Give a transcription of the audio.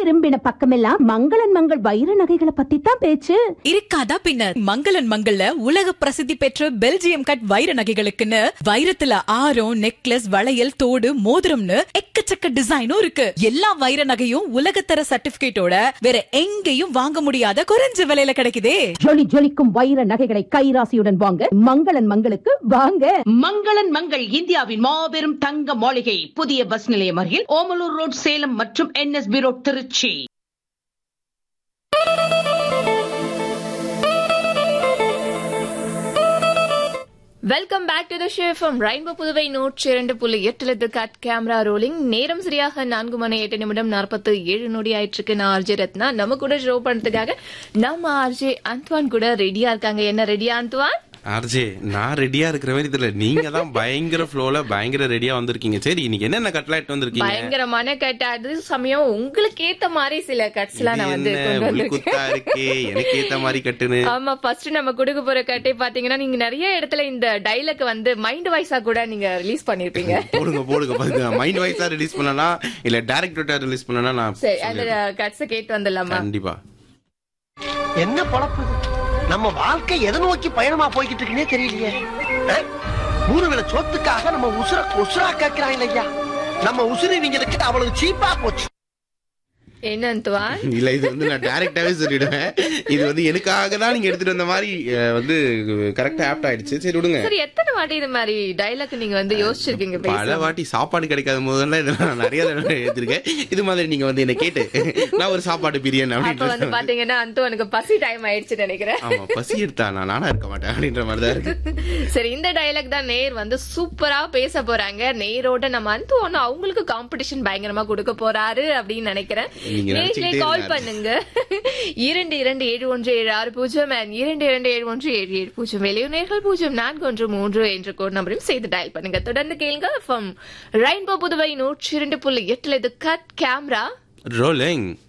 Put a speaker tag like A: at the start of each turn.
A: திரும்பின பக்கமெல்லாம் மங்களன் மங்கள் வைர நகைகளை பத்தி தான் பேச்சு
B: இருக்காதா பின்ன மங்களன் மங்கள்ல உலக பிரசித்தி பெற்ற பெல்ஜியம் கட் வைர நகைகளுக்குன்னு வைரத்துல ஆரம் நெக்லஸ் வளையல் தோடு மோதிரம்னு எக்கச்சக்க டிசைனும் இருக்கு எல்லா வைர நகையும் உலகத்தர சர்டிபிகேட்டோட வேற எங்கேயும் வாங்க முடியாத குறைஞ்ச விலையில கிடைக்குதே
A: ஜொலி ஜொலிக்கும் வைர நகைகளை கைராசியுடன் வாங்க மங்களன் மங்களுக்கு வாங்க
C: மங்களன் மங்கள் இந்தியாவின் மாபெரும் தங்க மாளிகை புதிய பஸ் நிலையம் அருகில் ஓமலூர் ரோட் சேலம் மற்றும் NSP road Tiruchi
D: welcome back to the show from rainbow Puduvai நூற்றி இரண்டு புள்ளி எட்டுல இது கட் கேமரா ரோலிங் நேரம் சரியாக நான்கு மணி எட்டு நிமிடம் நாற்பத்து ஏழு நொடி ஆயிட்டு இருக்கு நான் ஆர்ஜே ரத்னா நம்ம கூட ஷோ பண்றதுக்காக நம்ம ஆர்ஜே அந்த்வான் கூட ரெடியா இருக்காங்க என்ன ரெடியா அந்த்வான்
E: ஆர்ஜே நான் ரெடியா இருக்கிற மாதிரி தெரியல நீங்க தான் பயங்கர ஃப்ளோல பயங்கர ரெடியா வந்திருக்கீங்க சரி இன்னைக்கு என்னென்ன கட்லாயிட்டு வந்திருக்கீங்க
D: பயங்கரமான கட் அது சமயம் உங்களுக்கு ஏத்த மாதிரி சில கட்ஸ் எல்லாம் நான் வந்து
E: இது
D: கொண்டு
E: என்ன
D: வந்திருக்கேன்
E: உள்குத்தா இருக்கே எனக்கு ஏத்த மாதிரி கட்டுன்னு
D: ஆமா ஃபர்ஸ்ட் நம்ம கொடுக்க போற கட்டை பாத்தீங்கன்னா நீங்க நிறைய இடத்துல இந்த டைலாக் வந்து மைண்ட் வைஸா கூட நீங்க ரிலீஸ் பண்ணிருப்பீங்க
E: போடுங்க போடுங்க பாருங்க மைண்ட் வைஸா ரிலீஸ் பண்ணனா இல்ல டைரக்டரா ரிலீஸ் பண்ணனா நான்
D: சரி அந்த
E: சொல்லிடுறேன்.
D: கட்ஸ கேட்டு வந்துடலாமா
E: கண்டிப்பா
F: என்ன பொழப்பு இது? நம்ம வாழ்க்கை எதை நோக்கி பயணமா போய்கிட்டு இருக்குன்னே தெரியலையே அஹ்? மூணு வேளை சோத்துக்காக நம்ம உசுர உசுரா கேட்கிறாங்க ஐயா நம்ம உசுறு இவங்களுக்கு அவ்வளவு சீப்பா போச்சு
D: என்ன அந்துவான்
E: இல்ல இது வந்து நான் டைரக்டாவே சொல்லிடுவேன் இது வந்து எனக்காக தான் நீங்க எடுத்துட்டு வந்த மாதிரி அஹ், வந்து கரெக்டா ஆப்ட் ஆயிடுச்சு சரி விடுங்க
D: சரி எத்தனை வாட்டி இது மாதிரி டைலாக் நீங்க வந்து யோசிச்சிருக்கீங்க
E: பல
D: பேச
E: வாட்டி சாப்பாடு கிடைக்காத போதெல்லாம் இதெல்லாம் நான் நிறைய தடவை எடுத்திருக்கேன் இது மாதிரி நீங்க வந்து என்ன கேட்டு நான் ஒரு சாப்பாடு பிரியன்
D: அப்ப வந்து
E: அப்படின்னு
D: பாத்தீங்கன்னா அந்துவனுக்கு பசி டைம் ஆயிடுச்சு நினைக்கிறேன்
E: ஆமா பசி எடுத்தா நான் நானா இருக்க மாட்டேன் அப்படின்ற மாதிரி தான் இருக்கு
D: சரி இந்த டைலாக் தான் நேர் வந்து சூப்பரா பேச போறாங்க நேரோட நம்ம அந்து ஒண்ணு அவங்களுக்கு காம்படிஷன் பயங்கரமா கொடுக்க போறாரு அப்படின்னு நினைக்கிறேன்
E: நீங்க
D: நேர்களை
E: நினைச்சுக்கிட்டே
D: கால்
E: இருந்தாரு.
D: பண்ணுங்க இரண்டு இரண்டு ஏழு ஒன்று ஏழு ஆறு பூஜ்ஜியம் and இரண்டு இரண்டு ஏழு ஒன்று ஏழு ஏழு பூஜ்ஜியம் வெளியுநேர்கள் பூஜ்ஜியம் நான்கு ஒன்று மூன்று என்ற கோட் நம்பரையும் செய்து டயல் பண்ணுங்க தொடர்ந்து கேளுங்க ஃப்ரம் ரெயின்போ புதுவை நூற்றி இரண்டு புள்ளி எட்டுல இது கட் கேமரா
E: ரோலிங்